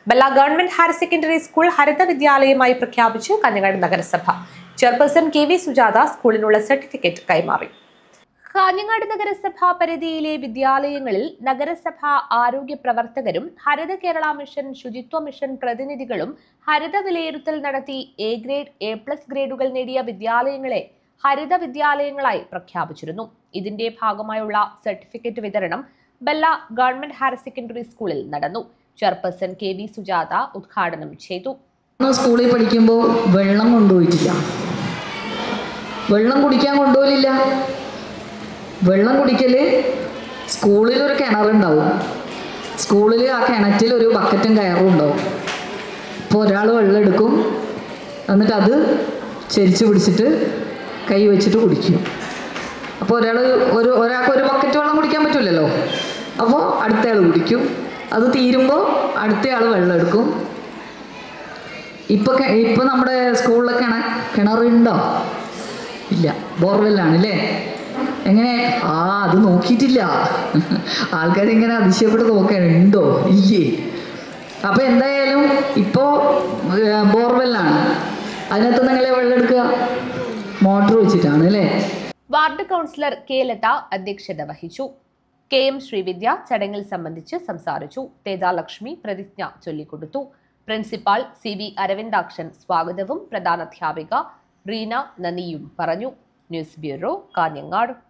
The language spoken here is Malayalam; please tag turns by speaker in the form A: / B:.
A: Bella government higher secondary school ഹരിത വിദ്യാലയമായി പ്രഖ്യാപിച്ചു കാഞ്ഞങ്ങാട് നഗരസഭ ചെയർപേഴ്സൺ കെ വി സുജാത സ്കൂളിനുള്ള സർട്ടിഫിക്കറ്റ് കൈമാറി കാഞ്ഞങ്ങാട് നഗരസഭ പരിധിയിലെ വിദ്യാലയങ്ങളിൽ നഗരസഭ ആരോഗ്യ പ്രവർത്തകരും ഹരിത കേരള മിഷൻ ശുചിത്വ മിഷൻ പ്രതിനിധികളും ഹരിത വിലയിരുത്തൽ നടത്തി എ ഗ്രേഡ് എ പ്ലസ് ഗ്രേഡുകൾ നേടിയ വിദ്യാലയങ്ങളെ ഹരിത വിദ്യാലയങ്ങളായി പ്രഖ്യാപിച്ചിരുന്നു ഇതിന്റെ ഭാഗമായുള്ള സർട്ടിഫിക്കറ്റ് വിതരണം ബെല്ല ഗവൺമെന്റ് ഹയർ സെക്കൻഡറി സ്കൂളിൽ നടന്നു ചെയർപേഴ്സൺ കെ വി സുജാത ഉദ്ഘാടനം ചെയ്തു
B: അന്ന് സ്കൂളിൽ പഠിക്കുമ്പോൾ വെള്ളം കൊണ്ടുപോയിട്ടില്ല വെള്ളം കുടിക്കാൻ കൊണ്ടുപോയില്ല വെള്ളം കുടിക്കൽ സ്കൂളിൽ ഒരു കിണറുണ്ടാവും സ്കൂളിൽ ആ കിണറ്റിൽ ഒരു ബക്കറ്റും കയറും ഉണ്ടാവും അപ്പോൾ ഒരാൾ വെള്ളം എടുക്കും എന്നിട്ട് അത് ചെരിച്ച് പിടിച്ചിട്ട് കൈ വെച്ചിട്ട് കുടിക്കും അപ്പോൾ ഒരാൾ ഒരു ഒരാൾക്ക് ഒരു ബക്കറ്റ് വെള്ളം കുടിക്കാൻ പറ്റില്ലല്ലോ അപ്പോൾ അടുത്തയാൾ കുടിക്കും അത് തീരുമ്പോൾ അടുത്തയാൾ വെള്ളം എടുക്കും ഇപ്പൊ കെ- ഇപ്പൊ നമ്മുടെ സ്കൂളിലെ കിണ കിണറുണ്ടോ ഇല്ല ബോർവെല്ലാണ് അല്ലേ എങ്ങനെ ആ അത് നോക്കിയിട്ടില്ല ആൾക്കാരിങ്ങനെ അതിശയപ്പെട്ട് നോക്കുകയാണ് ഉണ്ടോ ഇല്ലേ അപ്പൊ എന്തായാലും ഇപ്പോ ഏർ, ബോർവെല്ലാണ് അതിനകത്ത് നിങ്ങളെ വെള്ളം എടുക്കുക മോട്ടർ വെച്ചിട്ടാണ് അല്ലേ
A: വാർഡ് കൗൺസിലർ കെ ലത അധ്യക്ഷത വഹിച്ചു കെ എം ശ്രീവിദ്യ ചടങ്ങിൽ സംബന്ധിച്ച് സംസാരിച്ചു തേജാലക്ഷ്മി പ്രതിജ്ഞ ചൊല്ലിക്കൊടുത്തു പ്രിൻസിപ്പാൾ സി വി അരവിന്ദാക്ഷൻ സ്വാഗതവും പ്രധാനാധ്യാപിക റീന നന്ദിയും പറഞ്ഞു ന്യൂസ് ബ്യൂറോ കാഞ്ഞങ്ങാട്